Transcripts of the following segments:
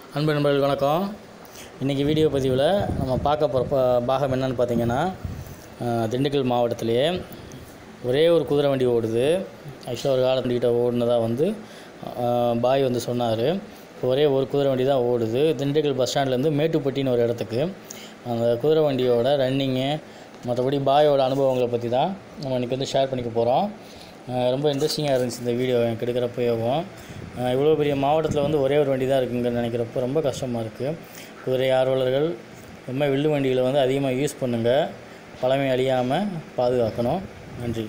அன்பு நண்பர்கள் வணக்கம் இன்றைக்கி வீடியோ பதிவில் நம்ம பார்க்க போகிற ப- பாகம் என்னன்னு பார்த்தீங்கன்னா அஹ், திண்டுக்கல் மாவட்டத்திலேயே ஒரே ஒரு குதிரை வண்டி ஓடுது ஆக்சுவலாக ஒரு காலத்து வண்டிகிட்ட ஓடுனதாக வந்து அஹ், பாய் வந்து சொன்னார் ஒரே ஒரு குதிரை வண்டி தான் ஓடுது திண்டுக்கல் பஸ் ஸ்டாண்ட்லேருந்து மேட்டுப்பட்டின்னு ஒரு இடத்துக்கு அந்த குதிரை வண்டியோட ரன்னிங்கு மற்றபடி பாயோட அனுபவங்களை பற்றி தான் நம்ம இன்றைக்கி வந்து ஷேர் பண்ணிக்க போகிறோம் அஹ் ரொம்ப இன்ட்ரெஸ்டிங்காக இருந்துச்சு இந்த வீடியோ எனக்கு எடுக்கிறப்பவும் இவ்வளோ பெரிய மாவட்டத்தில் வந்து ஒரே ஒரு வண்டி தான் இருக்குங்கன்னு நினைக்கிறப்ப ரொம்ப கஷ்டமாக இருக்குது குதிரை ஆர்வலர்கள் ரொம்ப வில்லு வண்டிகளை வந்து அதிகமாக யூஸ் பண்ணுங்கள் பழமை அழியாமல் பாதுகாக்கணும் நன்றி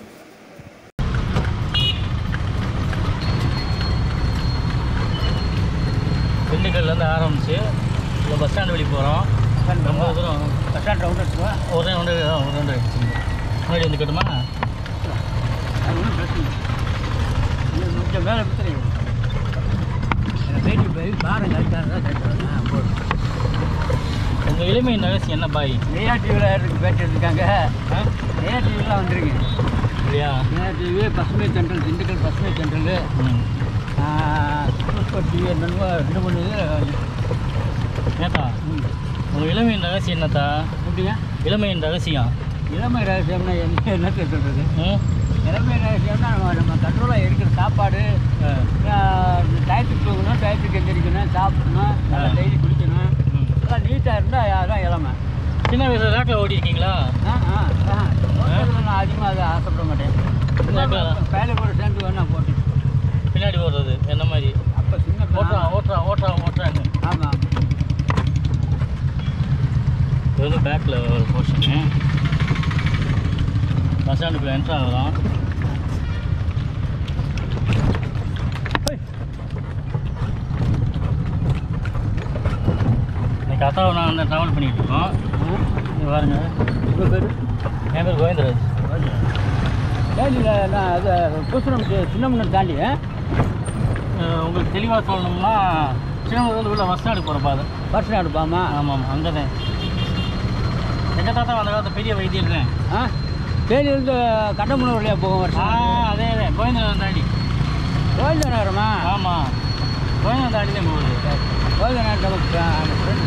திண்டுக்கல்லேருந்து ஆரம்பித்து இப்போ பஸ் ஸ்டாண்டு வழி போகிறோம் ரொம்ப தூரம் பஸ் ஸ்டாண்ட் ரவுண்ட் அடிச்சுவா ஒரு ரெண்டு ஒரு ரெண்டு முன்னாடி வந்து கட்டுமா அது ஒன்றும் பிரச்சனை இல்லை இன்னும் கொஞ்சம் மேலே கொடுத்துருங்க எனக்கு பேட்டி போய் பாருங்க அதுக்காக தான் கேட்டுருவேன் போதும் உங்கள் எளிமையின் ரகசியம் என்ன பாய் நெய்யா டிவியில் இருக்கு பேட்டி எடுத்துருக்காங்க ஆ நெய்யா டிவிலாம் வந்துருங்க இல்லையா நெய்யா டிவி பசுமை சென்ட்ரல் திண்டுக்கல் பசுமை சென்ட்ரல் ம் சூப்பர் டிவி என்னென்னமோ ரெண்டு மூணு இது ஏத்தா ம். உங்கள் இளமையின் ரகசியம் என்னத்தா எப்படிங்க இளமையின் ரகசியம் இளமை ரகசியம்னா என்ன என்னத்தை சொல்கிறது ம் இளமை ரகசியம்னா நம்ம நம்ம கண்ட்ரோலாக இருக்கிற சாப்பாடு ஆ டயத்துக்கு தூங்கணும் டயத்துக்கு எந்திரிக்கணும் சாப்பிடணும் நல்லா ஆ. டெய்லி குடிக்கணும் ம் எல்லாம் நீட்டாக இருந்தால் யாரும் இளமை சின்ன வயசில் ரேக்கில் ஓட்டியிருக்கீங்களா ஆ ஆ ஆ ஹோட்டலில் நான் அதிகமாக அதை ஆசைப்பட மாட்டேன் இல்ல. வேலை கூட சேர்ந்து வேணா போட்டு பின்னாடி ஓடுறது என்ன மாதிரி அப்போ சின்ன ஓட்டுறா ஓட்டுறா ஓட்டுறா ஓட்டுறாங்க ஆமாம் இது வந்து பேக்கில் ஒரு போர்ஷனு பஸ் ஸ்டாண்டுக்குள்ளே என்ட்ரு ஆகலாம் இன்னைக்கு அத்தாவை நான் வந்து ட்ராவல் பண்ணிகிட்டு இருக்கோம் இங்க பாருங்க உங்கள் பேர் என் பேர் கோவிந்தராஜ் டெய்லியில் நான் அது பூசணம் சின்னமண்ணம் தாண்டி ஆ? அஹ் உங்களுக்கு தெளிவாக சொல்லணும்னா சின்னமதுலேருந்து உள்ள பஸ் ஸ்டாண்டு போகிற பாதை பர்சன் எடுப்பாமா ஆமாம் ஆமாம் அங்கே தான் எங்கள் தாத்தா அந்த காலத்து பெரிய வைத்தியர் ஆ தேனியிலேருந்து கண்டமுன வழியாக போகும் ஆ வருஷம் அதே அதே கோவிந்தராஜ் தாண்டி கோவிந்த நேரமா ஆமாம் கோவிந்தராஜ் தாண்டி தான் போகுது கோவிந்த நேரம் நமக்கு ஃப்ரெண்ட்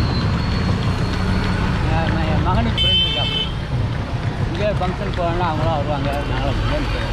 என் மகனுக்கு ஃப்ரெண்ட் இருக்கா இங்கே ஃபங்க்ஷன் போகணும்னா அவங்களாம் வருவாங்க நாங்களும் ஃப்ரெண்ட்ஸு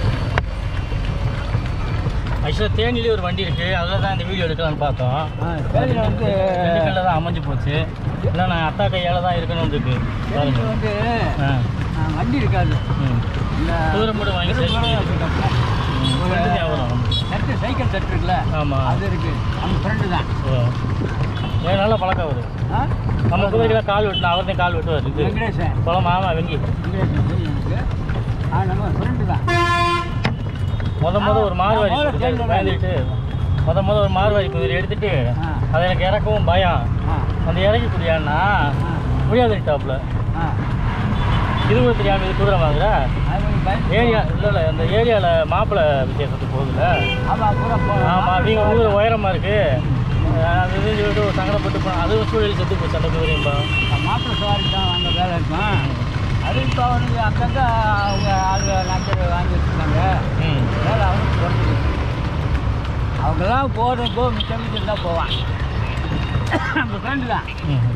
ஆக்சுவலாக தேனிலே ஒரு வண்டி இருக்குது அதில் தான் இந்த வீடியோ எடுக்கலாம்னு பார்த்தோம் ஆ தேனியில் வந்து திண்டுக்கல்ல தான் அமைஞ்சு போச்சு இல்லை நான் அத்தா கையால் தான் இருக்கணும் இருக்கு தேனியில் பாருங்க வந்து ஆ ஆ, வண்டி இருக்காது ம் இந்த தூரம் மட்டும் வாங்கி தூரம் சரி. வச்சிருக்காப்புல. ம், friend ஞாபகம் நமக்கு. செட்டு சைக்கிள் செட் இருக்குல்ல ஆமாம் அது இருக்கு நம்ம ஃப்ரெண்டு தான் ஓ ஏன் நல்ல பழக்கம் வருது ஆ நம்ம குதிரைக்கெல்லாம் கால் வெட்டினா அவர் தான் கால் வெட்டுவார் இது வெங்கடேசன் குளம் ஆமா வெங்கி வெங்கடேசன் தெரியும் எனக்கு ஆ நம்ம ஃப்ரெண்டு தான் முத முத ஒரு மார்வாரி ஆ, முதல்ல குதிரை தேனியில் பயந்துட்டு முத முத ஒரு மார்வாரி குதிரை எடுத்துட்டு ஆ அதை எனக்கு இறக்கவும் பயம் ஆ அந்த இறக்கி குதிரையான்னா ஆ முடியாதுட்டாப்புல ஆ இது கூட தெரியாம இது குதிரை வாங்குற அது கொஞ்சம் பயந்து ஏரியா இல்லை இல்லை அந்த ஏரியாவில் மாப்பிள்ளை விசேஷத்துக்கு போகுதுல்ல ஆமாம் பூரா போகலாம் ஆமாம் நீங்கள் ஊர் உயரமாக இருக்கு அஹ் அது இதுன்னு சொல்லிட்டு ஒரு சங்கடப்பட்டு போனோம் அதுவும் சூழல் செத்து போச்சு அந்த குதிரையும்பா மாப்பிள்ளை சவாரி தான் அங்கே வேலை இருக்கும் அது இப்போ அவனுக்கு அங்கங்கே அவங்க ஆளுங்க நாட்டு வாங்கி வச்சுருக்காங்க ம் வேலை அவனுக்கு குறைஞ்சிது அவங்கெல்லாம் போகிறதும் போ மிச்சம் மிச்சம் தான் போவான் நம்ம ஃப்ரெண்டு தான் ம்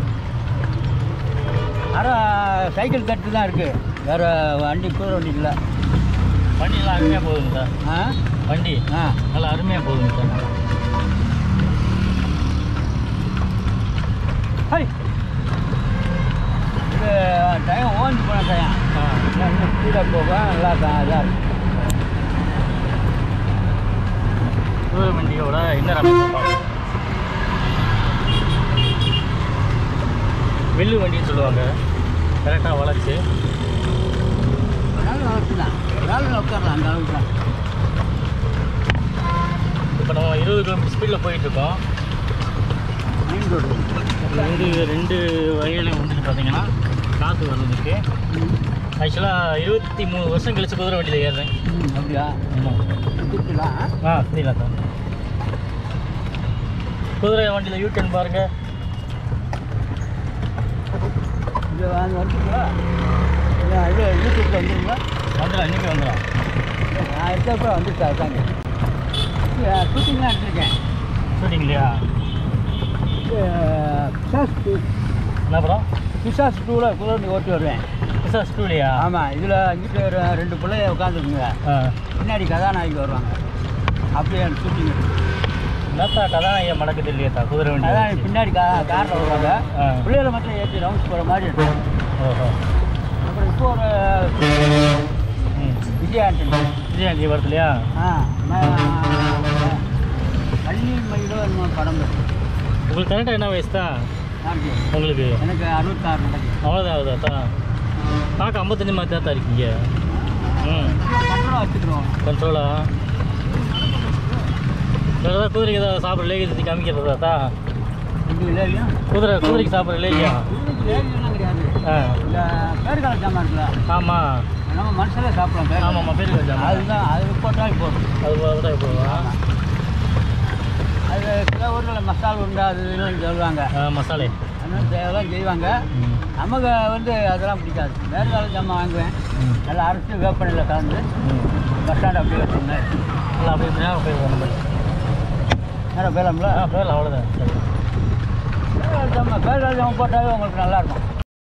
ஆனால் சைக்கிள் தட்டு தான் இருக்குது வேறு வண்டி குதிரை வண்டி இல்லை வண்டியெல்லாம் அருமையாக போகுதுங்க சார் ஆ வண்டி ஆ நல்லா அருமையாக போகுதுங்க சார் ஹை இது டைம் ஓஞ்சி போன டைம் ஆ இன்னும் ஸ்பீடாக போகும் நல்லா தான் இதாக இருக்கும் குதிரை வண்டியோட இன்னர் அமைப்பு பார்ப்போம் வெள்ளு வண்டின்னு சொல்லுவாங்க கரெக்டாக வளைச்சு நல்ல அளவுக்கு தான் வேலை உட்காரலாம் அந்த அளவுக்கு தான் இப்போ நம்ம இருபது கிலோமீட்டர் ஸ்பீடில் போயிட்டுருக்கோம் மெயின் ரோடு ரெண்டு ரெண்டு வகையிலையும் வந்துட்டு பார்த்தீங்கன்னா காற்று வர்றதுக்கு ஆக்சுவலாக இருபத்தி மூணு வருஷம் கழிச்சு குதிரை வண்டியில் ஏறுறேன் ம் அப்படியா ஆமாம் சுற்றிலாம் ஆ சரிங்களா சார் குதிரை வண்டியில் யூ டர்ன் பாருங்க இது வாங்க வந்துங்களா இது யூடியூப்பில் வந்துருங்களா வந்துடலாம் இன்றைக்கி வந்துடலாம் நான் இருக்கப்போ வந்துட்டு அதாங்க ஷூட்டிங்லாம் எடுத்திருக்கேன் ஷூட்டிங் இல்லையா பிசாஸ் டூ என்ன படம் பிசாஸ் டூவில் குதிரை ஓட்டி வருவேன் சார் ஸ்டூடியா ஆமாம் இதில் இங்கிட்ட ஒரு ரெண்டு பிள்ளைய உட்காந்துருக்குங்க ஆ பின்னாடி கதாநாயகி வருவாங்க அப்படியே ஷூட்டிங் என்னத்தா கதாநாயகி மடக்குது இல்லையாத்தா குதிரை வண்டி அதான் வச்சு? பின்னாடி கா காரில் வருவாங்க ஆ. பிள்ளைகளை மட்டும் ஏற்றி ரவுண்ட்ஸ் போகிற மாதிரி இருக்கும் ஓஹோ அப்புறம் இப்போ ஒரு ம் விஜய் ஆண்டனி விஜயாண்டி வரதுலையா ஆ ம- கள்ளி மயிலோ என்னமோ படம் இருக்கு. உங்களுக்கு கரெக்டாக என்ன வயசு தான் யாருக்கு? உங்களுக்கு எனக்கு அறுபத்தாறு நடக்குது அவ்வளோதான் ஆகுதாத்தா பார்க்க ஐம்பத்தஞ்சு மாதிரி தான் இருக்கீங்க ம் கண்ட்ரோலாக வச்சுக்கிறோம் கண்ட்ரோலா வேறு ஏதாவது குதிரைக்கு ஏதாவது சாப்பிட்ற லேகி காமிக்கிறதாத்தா ரெண்டு இல்லையும் குதிரை குதிரைக்கு சாப்பிட்ற லேகியா லேடிலாம் கிடையாது ஆ இந்த பேருக்கால ஜாமான் இருக்குல்ல ஆமாம் நம்ம மனுஷனே சாப்பிடலாம் பேர் ஆமாம்மா பேருக்கு வச்சாமா அதுதான் அது போட்டால் போதும் அது கூட போடுவா அது சில ஊரில் மசால் உண்டா அது இதெல்லாம் சொல்லுவாங்க மசாலே அதெல்லாம் அதெல்லாம் செய்வாங்க ம் நமக்கு வந்து அதெல்லாம் பிடிக்காது வேறு கால ஜாமான் வாங்குவேன் ம் நல்லா அரைச்சி வேப்பனையில் கலந்து ம் பஸ் ஸ்டாண்ட் அப்படியே வச்சுருந்தேன் இல்லை அப்படி நேரம் போயிடுவோம் நம்ம நேரம் போயிடலாம்ல ஆ பேர் அவ்வளோதான் சரி பேர் ஜாமான் பேர் கால ஜாமான் போட்டாவே உங்களுக்கு நல்லாயிருக்கும்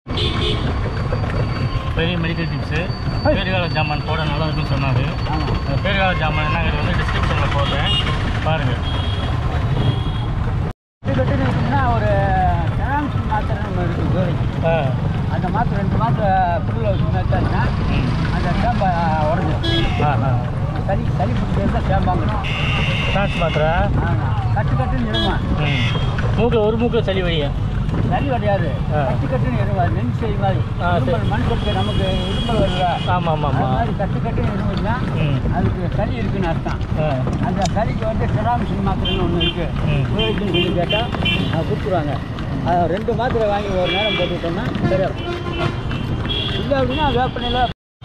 பெரிய மெடிக்கல் டிப்ஸு பேர்கால ஜாமான் போட நல்லா இருக்குன்னு சொன்னார் ஆமாம் அந்த பேர்கால ஜாமான் என்னங்கிறது வந்து டிஸ்கிரிப்ஷனில் போடுறேன் பாருங்கள் இது கட்டிட்டு இருக்குன்னா ஒரு டேம்ஸ் மாத்திரை ஒன்று இருக்குது கோரிக்கு ஆ அந்த மாத்திரை ரெண்டு மாத்திரை புல்ல வச்சு மேய்ச்சாச்சுன்னா ம் அந்த டேம்பை உடஞ்சிடும் ஆ ஆ சளி சளி பிடிச்சது தான் டேம்பாங்க ஸ்நாக்ஸ் மாத்திரை ஆமாம் கட்டு கட்டுன்னு இருமா ம் மூக்கில் ஒரு மூக்கில் சளி வழியா சளி கிடையாது ஆ. கட்டு கட்டுன்னு இருமா நெஞ்சு செய் மாதிரி ஆ, சரி. இருமல் மனுஷனுக்கு நமக்கு இருமல் வருதா ஆமாம் ஆமாம் அது ஆமாம் மாதிரி கட்டு கட்டுன்னு இருந்துச்சுன்னா ம் அதுக்கு சளி இருக்குன்னு அர்த்தம் ஆ அந்த சளிக்கு வந்து டெராமிஷன் மாத்திரைன்னு ஒன்று இருக்குது ம். உபயோகிச்சுன்னு சொல்லி கேட்டால் அது கொடுத்துருவாங்க அது ரெண்டு மாத்திரை வாங்கி ஒரு நேரம் போட்டுக்கிட்டோம்னா சரியா இருக்கும். இல்லை அப்படின்னா வேப்பனையில்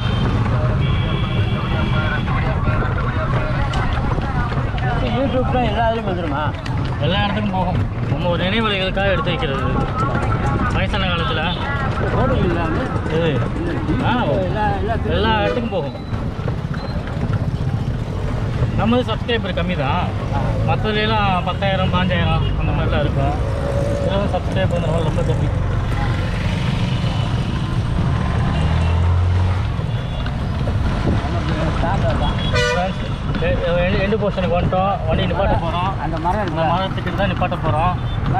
யூடியூப் தான் எல்லா இதுலையும் வந்துடுமா எல்லா இடத்துக்கும் போகும் நம்ம ஒரு நினைவலைகளுக்காக எடுத்து வைக்கிறது வயசான காலத்தில் போடுங்க இல்லாமல் இது ஆ எல்லா எல்லா எல்லா இடத்துக்கும் போகும் நம்மது சப்ஸ்கிரைபர் கம்மி தான் மற்றதுலாம் பத்தாயிரம் பாஞ்சாயிரம் அந்த மாதிரிலாம் இருக்கும் இதில் சப்ஸ்கிரைபர் வந்து ரொம்ப கம்மி நமக்கு ஸ்டாண்டர்ட் தான் Friends, எ- எ- எண்டு போர்ஷனுக்கு வந்துட்டோம் வண்டி நிப்பாட்ட போகிறோம் அந்த மரம் அந்த இருக்குல்ல மரத்துக்கிட்ட தான் நிப்பாட்ட போகிறோம்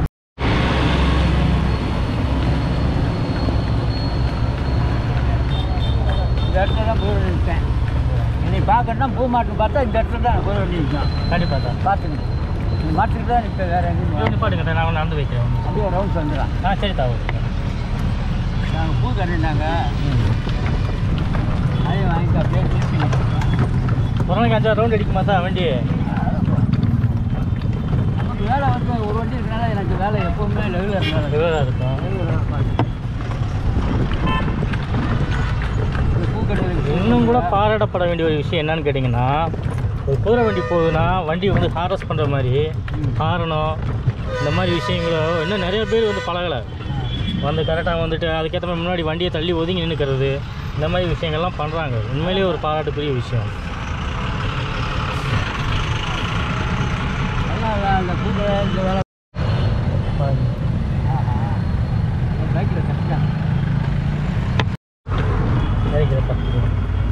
இந்த இடத்துல தான் போய் நிற்பேன் என்னை பார்க்கணும்னா பூ மாட்டு பார்த்தா இந்த இடத்துல தான் போய் வேண்டி நிற்கும் கண்டிப்பாக தான் பார்த்துங்க இந்த மாட்டுக்கு தான் நிற்பேன் வேறு எங்கேயும் இங்கே நிப்பாட்டுங்க நான் நடந்து வைக்கிறேன் அப்படியே ரவுண்ட்ஸ் வந்துடலாம் ஆ சரி தாவு நாங்கள் பூ கட்டினாங்க அதையும் வாங்கிட்டு அப்படியே திருப்பி ஒரு நாளைக்கு அஞ்சாறு ரவுண்ட் அடிக்குமா தான் வண்டி நமக்கு வேலை வந்து ஒரு வண்டி இருக்கனால எனக்கு வேலை எப்போவுமே ரெகுலர் வேலை ரெகுலராக இருக்கும் பூ கட்டுறதுக்கு இன்னும் கூட பாராட்டப்பட வேண்டிய ஒரு விஷயம் என்னன்னு கேட்டிங்கன்னா ஒரு குதிரை வண்டி போகுதுன்னா வண்டி வந்து ஹாரஸ் பண்ணுற மாதிரி ஹாரணும் இந்த மாதிரி விஷயங்களும் இன்னும் நிறைய பேர் வந்து பழகலை வந்து கரெக்டாக வந்துட்டு அதுக்கேற்ற மாதிரி முன்னாடி வண்டியை தள்ளி ஒதுங்கி நின்றுக்கிறது இந்த மாதிரி விஷயங்கள்லாம் பண்ணுறாங்க உண்மையிலேயே ஒரு பாராட்டுக்குரிய விஷயம் நல்லா இல்லை அந்த பூ கடை, இந்த வேலை பைக்கில் கட்டிட்டேன் கிடைக்கிற பத்து ரூபா.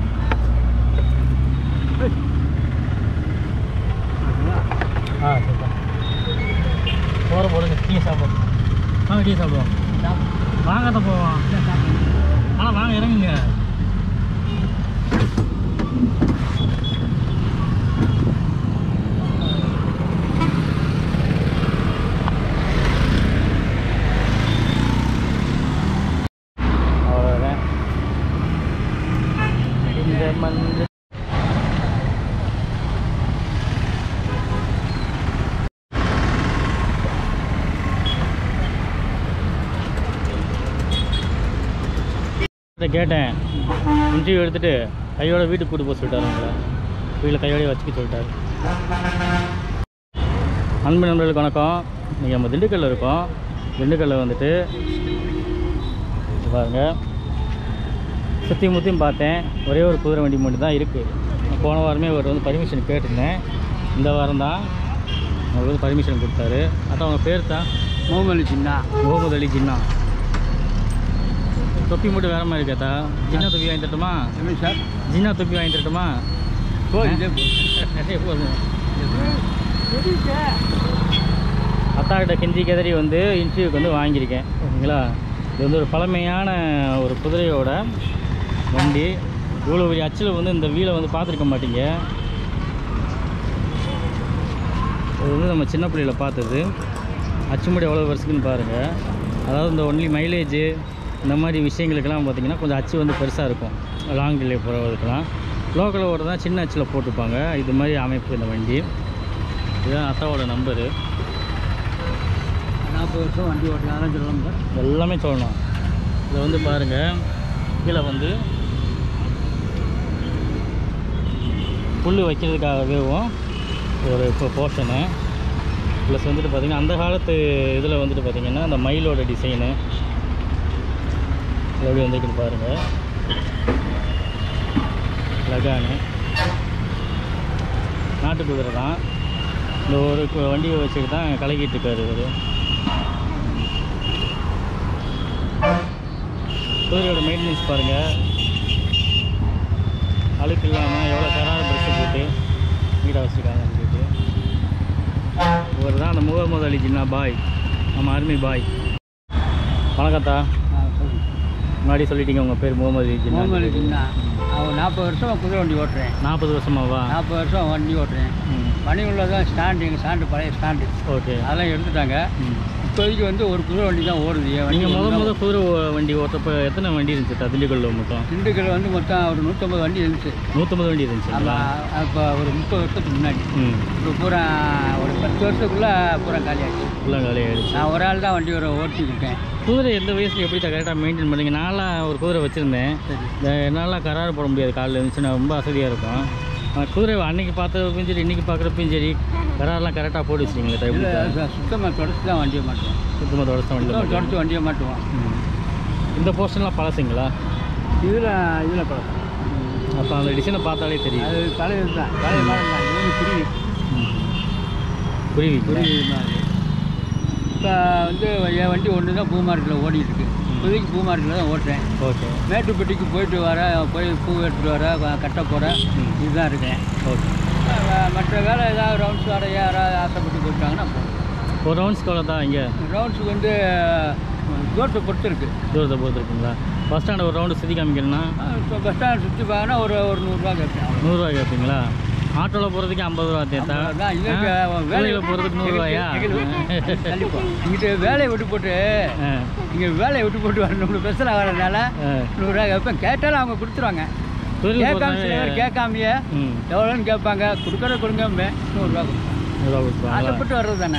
ஆ சரிப்பா போகிற போடுங்க டீ சாப்பிடுவோம் வாங்க டீ சாப்பிடுவோம் வாங்க தான் போவோம் ஆனால் வாங்க இறங்குங்க அவ்வளோதான் இந்த மஞ்சள் இதை கேட்டேன் இன்டர்வியூ எடுத்துட்டு கையோட வீட்டுக்கு கூட்டு போக சொல்லிட்டாரு உங்களை வீட்டில் கையோடய வச்சுக்க சொல்லிட்டாரு அன்பு நண்பர்களுக்கு வணக்கம் இன்றைக்கி நம்ம திண்டுக்கல்ல இருக்கோம் திண்டுக்கல்ல வந்துட்டு இங்க பாருங்க சுற்றி முற்றியும் பார்த்தேன் ஒரே ஒரு குதிரை வண்டி மட்டும் தான் இருக்குது போன வாரமே அவர் வந்து பர்மிஷன் கேட்டிருந்தேன் இந்த வாரம் தான் அவருக்கு வந்து பர்மிஷன் கொடுத்தாரு அதான் அவங்க பேர் தான் முகமது சின்ன முகமது அலி ஜின்னா தொப்பி மட்டும் வேற மாதிரி இருக்காத்தா ஜின்னா தொப்பி வாங்கி தரட்டுமா எப்படி சார் ஜின்னா தொப்பி வாங்கி தரட்டுமா போதும் நிறைய போதும் அத்தாக்கிட்ட கெஞ்சி கதறி வந்து இன்டர்வியூக்கு வந்து வாங்கியிருக்கேன் ஓகேங்களா இது வந்து ஒரு பழமையான ஒரு குதிரையோட வண்டி இவ்வளோ பெரிய அச்சில் வந்து இந்த வீலை வந்து பார்த்துருக்க மாட்டீங்க இது வந்து நம்ம சின்ன பிள்ளையில பார்த்தது அச்சு முடி எவ்வளோ வருஷத்துக்குன்னு பாருங்கள் அதாவது இந்த ஒன்லி மைலேஜு இந்த மாதிரி விஷயங்களுக்கெல்லாம் பார்த்தீங்கன்னா கொஞ்சம் அச்சு வந்து பெருசாக இருக்கும் லாங் டிலே போகிறதுக்கெல்லாம் லோக்கலில் ஓடுறதா சின்ன அச்சில் போட்டுப்பாங்க இது மாதிரி அமைப்பு இந்த வண்டி இதுதான் அத்தாவோட நம்பரு நாற்பது வருஷம் வண்டி ஓட்டலாம் சொல்லலாம் சார் எல்லாமே சொல்லணும் இதில் வந்து பாருங்கள் கீழே வந்து புல் வைக்கிறதுக்காகவும் ஒரு இப்போ போர்ஷனு ப்ளஸ் வந்துட்டு பார்த்திங்கன்னா அந்த காலத்து இதில் வந்துட்டு பார்த்திங்கன்னா அந்த மயிலோட டிசைனு எப்படி வந்துருக்குன்னு பாருங்கள் லகானு நாட்டு குதிரை தான் இந்த ஒரு கு- வண்டியை வச்சுட்டு தான் கலக்கிட்டு இருக்காரு இவர் குதிரையோட மெயின்டெனன்ஸ் பாருங்கள் அழுக்கு இல்லாமல் எவ்வளோ கரார பிரஷ் போட்டு நீட்டாக வச்சுருக்காங்கன்னு சொல்லிட்டு இவர் தான் அந்த முகமது அலி ஜின்னா பாய் நம்ம அருமை பாய் வணக்கத்தா முன்னாடி சொல்லிட்டீங்க உங்கள் பேர் முகமது அலி ஜின்னா முகமது சின்ன அவன் நாற்பது வருஷம் குதிரை வண்டி ஓட்டுறேன் நாற்பது வருஷமாவா நாற்பது வருஷம் வண்டி ஓட்டுறேன் ம் பனி உள்ளதான் ஸ்டாண்டு எங்கள் ஸ்டாண்டு பழைய ஸ்டாண்டு ஓகே அதெல்லாம் எடுத்துட்டாங்க ம் இப்போதைக்கு வந்து ஒரு குதிரை வண்டி தான் ஓடுது என் வண்டி நீங்கள் முத ஒண்ணு முத தான் குதிரை ஓ- வண்டி ஓட்டுறப்ப எத்தனை வண்டி இருந்துச்சு திண்டுக்கல்ல மொத்தம் திண்டுக்கல் வந்து மொத்தம் ஒரு நூற்றம்பது வண்டி இருந்துச்சு நூற்றம்பது வண்டி இருந்துச்சுங்களா அப்போ ஒரு முப்பது வருஷத்துக்கு முன்னாடி ம் இப்போ பூரா ஒரு பத்து வருஷத்துக்குள்ளே பூரா காலியாச்சு ஃபுல்லாக காலி ஆகிடுச்சு நான் ஒரு ஆள் தான் வண்டி ஒரு ஓட்டிக்கிட்டேன் குதிரை எந்த வயசுல எப்படி கரெக்டாக மெயின்டைன் பண்ணுறீங்க நான்லாம் ஒரு குதிரை வச்சுருந்தேன் சரி இந்த என்னால் கராறு போட முடியாது காலையில் இருந்துச்சுன்னா ரொம்ப அசதியாக இருக்கும் ஆனால் குதிரை அன்னைக்கு பார்த்தப்பையும் சரி இன்றைக்கி பார்க்குறப்பையும் சரி கராரெலாம் கரெக்டாக போட்டு வச்சிருக்கீங்களே இல்லை டைம் சுத்தமாக தொடச்சி தான் வண்டியை மாட்டுவோம் சுத்தமாக தொடச்ச சுத்தமாக வண்டியில் தொடச்சி வண்டியை மாட்டுவோம் இந்த போர்ஷன்லாம் பழசுங்களா இதில் இதில் பழக்கம் அப்போ அந்த டிசைனை பார்த்தாலே தெரியும் அது பழைய தான் பழைய மாதிரி தான் இது வந்து குருவி புரியுது குருவி மாதிரி இப்போ வந்து என் வண்டி ஒன்று தான் பூ மார்க்கெட்டில் ஓடிட்டு இருக்கு இப்போதைக்கு பூ மார்க்கெட்டில் தான் ஓட்டுறேன் ஓகே மேட்டுப்பட்டிக்கு போயிட்டு வர போய் பூ எடுத்துட்டு வர வ- கட்ட போகிற ம். இதுதான் இருக்கேன் ஓகே அஹ் மற்ற வேலை ஏதாவது ரவுண்ட்ஸ் வர யாராவது ஆசைப்பட்டு போயிட்டாங்கன்னா போகணும் ஒரு ரவுண்ட்ஸ் கவலை தான் இங்கே ரவுண்ட்ஸுக்கு வந்து தூரத்தை பொறுத்து இருக்குது தூரத்தை பொறுத்து இருக்குங்களா பஸ் ஸ்டாண்ட் ஒரு ரவுண்டு சுற்றி காமிக்கணும்னா இப்போ பஸ் ஸ்டாண்ட் சுற்றி பார்க்கனா ஒரு ஒரு நூறுரூவா கேட்பேன் அவ்வளோ நூறுரூவா கேட்பீங்களா ஆட்டோவில் போகிறதுக்கு ஐம்பது ரூபா தேத்தா தான் இதுக்கு வேலையில் போகிறதுக்கு நூறுரூவாயா இங்கிட்ட வேலையை விட்டு போட்டு ஆ இங்கே வேலையை விட்டு போட்டு வர நம்மளுக்கு பிரச்சனை வரதுனால ஆ நூறுரூவா கேட்பேன் கேட்டாலும் அவங்க கொடுத்துருவாங்க தொழில் கேட்காம சில பேர் கேட்காமையே ம் எவ்வளோன்னு கேட்பாங்க கொடுக்குற கொடுங்க நூறுரூவா கொடுப்பாங்க நூறுரூவா கொடுப்பாங்களா ஆசைப்பட்டு வர்றது தானே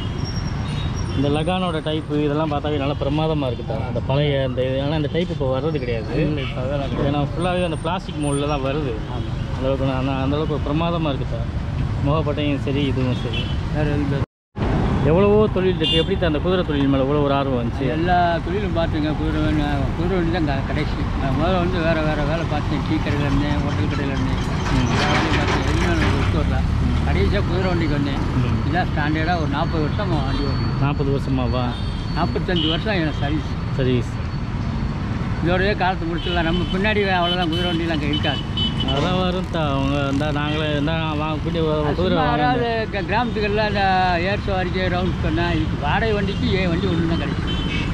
இந்த லகானோட டைப்பு இதெல்லாம் பார்த்தாவே நல்லா பிரமாதமாக இருக்குதா அந்த பழைய அந்த இது ஆனால் இந்த டைப் இப்போ வர்றது கிடையாது இப்போ அதெல்லாம் கிடையாது. ஏன்னா ஃபுல்லாகவே அந்த பிளாஸ்டிக் மோல்டில் தான் வருது ஆமாம் அந்த அளவுக்கு அந்த அந்த அளவுக்கு ஒரு பிரமாதமாக இருக்குதா முகப்பட்டையும் சரி இதுவும் சரி வேறு எதுவும் எவ்வளவோ தொழில் இருக்குது எப்படி தான் அந்த குதிரை தொழில் மேலே எவ்வளோ ஒரு ஆர்வம் வந்துச்சு எல்லா தொழிலும் பார்த்துங்க குதிரை வேணும் குதிரை வண்டி தான் க- கடைசி நான் முதல்ல வந்து வேறு வேறு வேலை பார்த்தேன் டீ கடையில் இருந்தேன் ஹோட்டல் கடையில் இருந்தேன் எல்லா வேலையும் பார்த்தேன் எதுவுமே எனக்கு ஒத்து வரல கடைசியாக குதிரை வண்டிக்கு வந்தேன் ம். இதான் ஸ்டாண்டர்டாக ஒரு நாற்பது வருஷம் வண்டி ஓட்டணும் நாற்பது வருஷமாவா நாற்பத்தஞ்சு வருஷம் எனக்கு சர்வீஸ் சர்வீஸ் இதோடய காலத்தை முடிச்சிடலாம் நம்ம பின்னாடி அவ்வளோதான் குதிரை வண்டிலாம் அங்கே இருக்காது அதான் வரும் தா அவங்க இந்த நாங்களே இந்த வாங்க பிடி குதிரை சும்மா வாங்க யாராவது க- கிராமத்துக்கெல்லாம் இந்த ஏர் சவாரிக்கு ரவுண்ட்ஸ் பண்ணால் இதுக்கு வாடகை வண்டிக்கு ஏன் வண்டி ஒன்று தான் கிடைக்கும்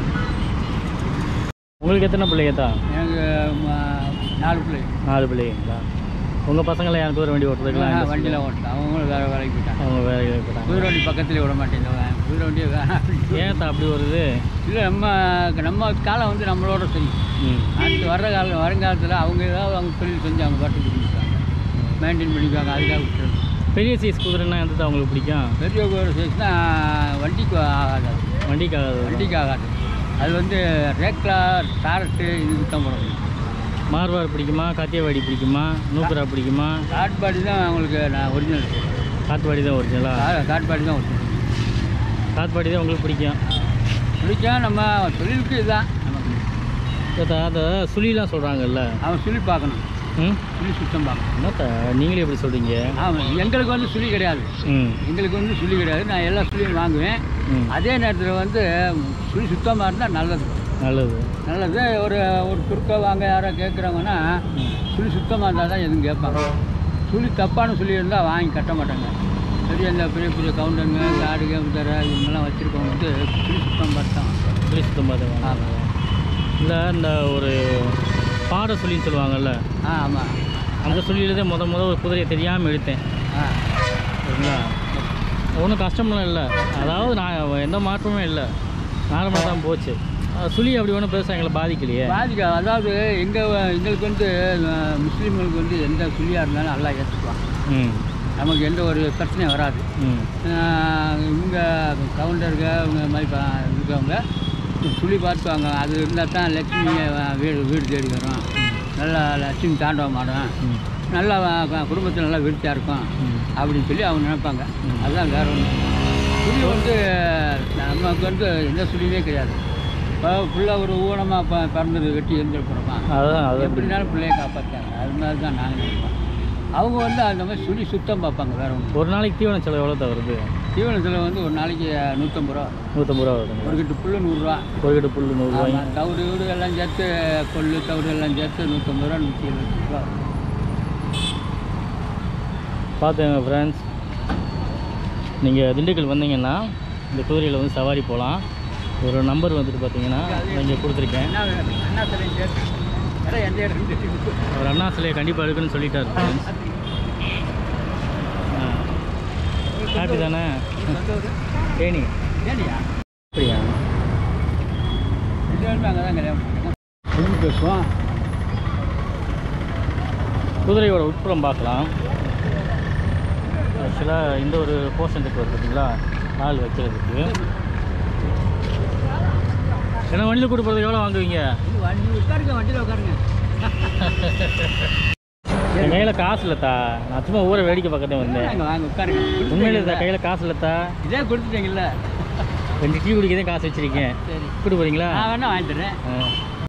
உங்களுக்கு எத்தனை பிள்ளைங்க தான் எனக்கு ம- நாலு பிள்ளை நாலு பிள்ளைங்களா உங்கள் பசங்களை யாரும் குதிரை வண்டி ஓட்டுறதுக்கலாம் வண்டியில் ஓட்டலாம் அவங்களும் வேறு வேலைக்கு போயிட்டாங்க அவங்க வேறு போயிட்டாங்க குதிரை வண்டி பக்கத்துலேயே விட மாட்டேங்குது குதிரை வண்டியை வேணாம் ஏன் தா அப்படி வருது இல்லை நம்ம நம்ம காலம் வந்து நம்மளோட சரி ம் அடுத்து வர்ற காலம் வருங்காலத்தில் அவங்க ஏதாவது அவங்க தொழில் செஞ்சு அவங்க பாட்டு பண்ணிக்குவாங்க மெயின்டைன் பண்ணிக்குவாங்க அதுக்காக விட்டுறது பெரிய சைஸ் குதிரைன்னா எந்த தான் உங்களுக்கு பிடிக்கும் பெரிய குதிரை சைஸ்னா வண்டிக்கு ஆகாது அது. வண்டிக்காக வண்டிக்கு ஆகாது அது வந்து ரேக்லா டாரட்டு இதுக்கு தான் போடணும் மார்வார் பிடிக்குமா காத்தியவாடி பிடிக்குமா நூக்கரா பிடிக்குமா காட் பாடி தான் அவங்களுக்கு நான் ஒரிஜினல் காத்துவாடி தான் ஒரிஜினலா காட் பாடி தான் ஒரிஜினல் காத்துவாடி தான் உங்களுக்கு பிடிக்கும் பிடிக்கும் நம்ம தொழிலுக்கு இதுதான் நமக்கு இந்த அந்த சுழிலாம் சொல்கிறாங்கல்ல அவன் சொல்லி பார்க்கணும் ம் சுழி சுத்தம் பார்க்கணும் என்னத்த நீங்களே எப்படி சொல்கிறீங்க ஆமாம் எங்களுக்கு வந்து சுழி கிடையாது ம் எங்களுக்கு வந்து சுழி கிடையாது நான் எல்லா சுழியும் வாங்குவேன் ம் அதே நேரத்தில் வந்து சுழி சுத்தமாக இருந்தால் நல்லது நல்லது நல்லது ஒரு ஒரு குறுக்க வாங்க யாரோ கேட்குறாங்கன்னா ம் சுழி சுத்தமாக இருந்தால் தான் எதுவும் கேட்பாங்க சுழி தப்பான சுழி இருந்தால் வாங்கி கட்ட மாட்டாங்க சரி இந்த பெரிய பெரிய கவுண்டருங்க காடு கவுண்டர் இவங்கெல்லாம் வச்சுருக்கவங்க வந்து சுழி சுத்தம் பார்த்தான் சுழி சுத்தம் பார்த்து ஆமாம் இல்லை இந்த ஒரு பாட சொல்லின்னு சொல்லுவாங்கல்ல ஆ ஆமாம் அந்த சொல்லியில தான் முத முத ஒரு குதிரையை தெரியாமல் எடுத்தேன் ஆ சரிங்களா ஒன்றும் கஷ்டமெல்லாம் இல்லை அதாவது நான் எந்த மாற்றமும் இல்லை நார்மலாக தான் போச்சு அஹ் சுழி அப்படி ஒன்றும் பெருசாக எங்களை பாதிக்கலையே பாதிக்க அதாவது எங்கள் எங்களுக்கு வந்து அஹ், முஸ்லீம்களுக்கு வந்து எந்த சுழியாக இருந்தாலும் நல்லா ஏற்றுக்குவாங்க ம் நமக்கு எந்த ஒரு பிரச்சனையும் வராது ம் ஆஹ் இவங்க கவுண்டருங்க இவங்க மாதிரி பா- இருக்கவங்க சுழி பார்த்துவாங்க அது இருந்தால் தான் லட்சுமி அஹ், வீடு வீடு தேடி வரும் நல்லா லட்சுமி தாண்டவ மாடும் ம் நல்லா குடும்பத்தில் நல்லா விருத்தியாக இருக்கும் ம் அப்படின்னு சொல்லி அவங்க நினைப்பாங்க ம். அதுதான் வேற ஒன்று சுழி வந்து நமக்கு வந்து எந்த சுழியுமே கிடையாது இப்போ ஃபுல்லாக ஒரு ஊனமாக ப பிறந்தது வெட்டி எழுந்திருக்கிறோமா அதுதான் அது எப்படினாலும் பிள்ளைய காப்பாற்றாங்க அது மாதிரி தான் நாங்கள் நினைப்போம் அவங்க வந்து அந்த மாதிரி சுழி சுத்தம் பார்ப்பாங்க வேற ஒன்று ஒரு நாளைக்கு தீவன செலவு எவ்வளோ தான் வருது தீவனத்தில் வந்து ஒரு நாளைக்கு நூற்றம்பது ரூபா நூற்றம்பது ரூபா வருதுங்க ஒரு கிட்ட புல்லு நூறுரூவா ஒரு கட்டு புல் நூறுரூவாய் ஆமாம் தவிடு வீடு எல்லாம் சேர்த்து கொள்ளு தவிடு எல்லாம் சேர்த்து நூற்றம்பது ரூபா நூற்றி எழுபது ரூபா பார்த்துங்க ஃப்ரெண்ட்ஸ் நீங்கள் திண்டுக்கல் வந்தீங்கன்னா இந்த குதிரையில் வந்து சவாரி போகலாம் ஒரு நம்பர் வந்துட்டு பார்த்தீங்கன்னா இங்கே கொடுத்துருக்கேன் என்ன வேணும்? அண்ணா சிலை சேர்த்து இடம் எந்த இடம் இருக்கு? அவர் அண்ணா சிலையை கண்டிப்பாக இருக்குன்னு சொல்லிட்டார் ஃப்ரெண்ட்ஸ் ஹாப்பி தானே சொந்த ஊரு? தேனி ஏனியா அப்படியா ரெண்டு பேருமே அங்கே தான் கல்யாணம் பண்ணிருக்கோம். பேசுவோம் குதிரையோட உட்புறம் பார்க்கலாம் ஆக்சுவலாக இந்த ஒரு போர்ஷன் இருக்கு வருது பார்த்தீங்களா ஆள் வைக்கிறதுக்கு ஏன்னா வண்டியில் கூட்டு போகிறதுக்கு எவ்வளோ வாங்குவீங்க இது வண்டி உட்காருங்க வண்டியில் உட்காருங்க என் கையில் காசு இல்லைத்தா நான் சும்மா ஊரை வேடிக்கை பக்கத்தே வந்தேன் வாங்க வாங்க உட்காருங்க உண்மையில இருக்கா கையில் காசு இல்லைத்தா இதே கொடுத்துட்டீங்கல்ல ரெண்டு டீ குடிக்க தான் காசு வச்சிருக்கேன் சரி கூட்டு போகிறீங்களா நான் வேணா வாங்கிட்டு தரேன் ஆ